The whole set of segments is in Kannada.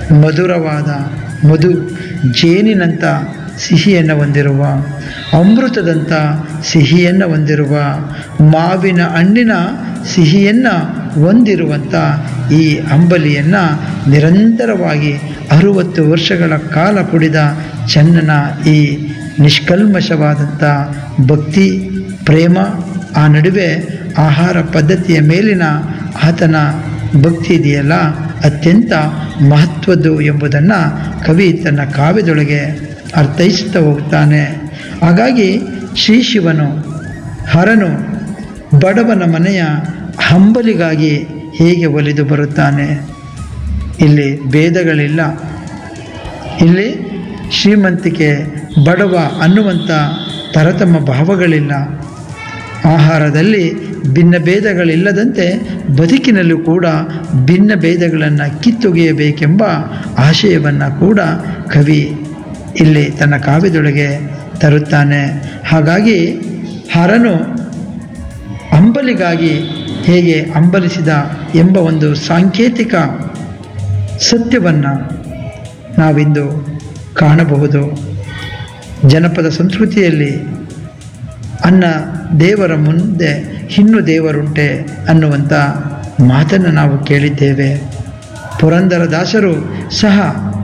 ಮಧುರವಾದ ಮಧು ಜೇನಿನಂಥ ಸಿಹಿಯನ್ನು ಹೊಂದಿರುವ ಅಮೃತದಂಥ ಸಿಹಿಯನ್ನು ಹೊಂದಿರುವ ಮಾವಿನ ಹಣ್ಣಿನ ಸಿಹಿಯನ್ನು ಹೊಂದಿರುವಂಥ ಈ ಅಂಬಲಿಯನ್ನು ನಿರಂತರವಾಗಿ ಅರುವತ್ತು ವರ್ಷಗಳ ಕಾಲ ಕುಡಿದ ಚನ್ನನ ಈ ನಿಷ್ಕಲ್ಮಶವಾದಂಥ ಭಕ್ತಿ ಪ್ರೇಮ ಆ ನಡುವೆ ಆಹಾರ ಪದ್ಧತಿಯ ಮೇಲಿನ ಆತನ ಭಕ್ತಿ ಇದೆಯಲ್ಲ ಅತ್ಯಂತ ಮಹತ್ವದ್ದು ಎಂಬುದನ್ನು ಕವಿ ತನ್ನ ಕಾವ್ಯದೊಳಗೆ ಅರ್ಥೈಸುತ್ತಾ ಹೋಗ್ತಾನೆ ಹಾಗಾಗಿ ಶ್ರೀ ಶಿವನು ಹರನು ಬಡವನ ಮನೆಯ ಹಂಬಲಿಗಾಗಿ ಹೇಗೆ ಒಲಿದು ಬರುತ್ತಾನೆ ಇಲ್ಲಿ ಭೇದಗಳಿಲ್ಲ ಇಲ್ಲಿ ಶ್ರೀಮಂತಿಕೆ ಬಡವ ಅನ್ನುವಂಥ ತರತಮ ಭಾವಗಳಿಲ್ಲ ಆಹಾರದಲ್ಲಿ ಭಿನ್ನ ಭೇದಗಳಿಲ್ಲದಂತೆ ಬದುಕಿನಲ್ಲೂ ಕೂಡ ಭಿನ್ನ ಭೇದಗಳನ್ನು ಕಿತ್ತೊಗೆಯಬೇಕೆಂಬ ಆಶಯವನ್ನು ಕೂಡ ಕವಿ ಇಲ್ಲಿ ತನ್ನ ಕಾವ್ಯದೊಳಗೆ ತರುತ್ತಾನೆ ಹಾಗಾಗಿ ಹರನು ಅಂಬಲಿಗಾಗಿ ಹೇಗೆ ಅಂಬಲಿಸಿದ ಎಂಬ ಒಂದು ಸಾಂಕೇತಿಕ ಸತ್ಯವನ್ನು ನಾವಿಂದು ಕಾಣಬಹುದು ಜನಪದ ಸಂಸ್ಕೃತಿಯಲ್ಲಿ ಅನ್ನ ದೇವರ ಮುಂದೆ ಇನ್ನು ದೇವರುಂಟೆ ಅನ್ನುವಂಥ ಮಾತನ್ನು ನಾವು ಕೇಳಿದ್ದೇವೆ ಪುರಂದರದಾಸರು ಸಹ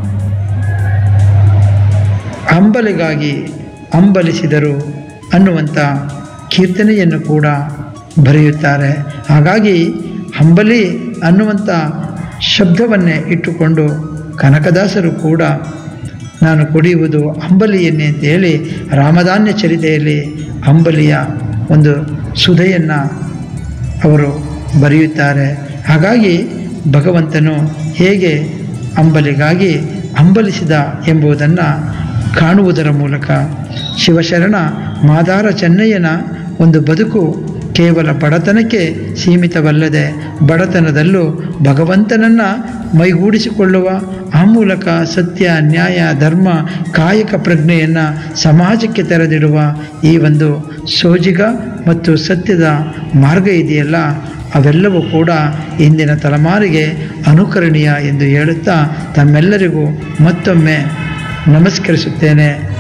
ಅಂಬಲಿಗಾಗಿ ಅಂಬಲಿಸಿದರು ಅನ್ನುವಂಥ ಕೀರ್ತನೆಯನ್ನು ಕೂಡ ಬರೆಯುತ್ತಾರೆ ಹಾಗಾಗಿ ಅಂಬಲಿ ಅನ್ನುವಂಥ ಶಬ್ದವನ್ನೇ ಇಟ್ಟುಕೊಂಡು ಕನಕದಾಸರು ಕೂಡ ನಾನು ಕುಡಿಯುವುದು ಅಂಬಲಿಯನ್ನೇ ಅಂತ ಹೇಳಿ ರಾಮಧಾನ್ಯ ಚರಿತೆಯಲ್ಲಿ ಅಂಬಲಿಯ ಒಂದು ಸುಧೆಯನ್ನು ಅವರು ಬರೆಯುತ್ತಾರೆ ಹಾಗಾಗಿ ಭಗವಂತನು ಹೇಗೆ ಅಂಬಲಿಗಾಗಿ ಅಂಬಲಿಸಿದ ಎಂಬುದನ್ನು ಕಾಣುವುದರ ಮೂಲಕ ಶಿವಶರಣ ಮಾದಾರ ಚೆನ್ನಯ್ಯನ ಒಂದು ಬದುಕು ಕೇವಲ ಬಡತನಕ್ಕೆ ಸೀಮಿತವಲ್ಲದೆ ಬಡತನದಲ್ಲೂ ಭಗವಂತನನ್ನು ಮೈಗೂಡಿಸಿಕೊಳ್ಳುವ ಆ ಮೂಲಕ ಸತ್ಯ ನ್ಯಾಯ ಧರ್ಮ ಕಾಯಕ ಪ್ರಜ್ಞೆಯನ್ನು ಸಮಾಜಕ್ಕೆ ತೆರೆದಿಡುವ ಈ ಒಂದು ಸೋಜಿಗ ಮತ್ತು ಸತ್ಯದ ಮಾರ್ಗ ಇದೆಯಲ್ಲ ಅವೆಲ್ಲವೂ ಕೂಡ ಇಂದಿನ ತಲೆಮಾರಿಗೆ ಅನುಕರಣೀಯ ಎಂದು ಹೇಳುತ್ತಾ ತಮ್ಮೆಲ್ಲರಿಗೂ ಮತ್ತೊಮ್ಮೆ ನಮಸ್ಕರಿಸುತ್ತೇನೆ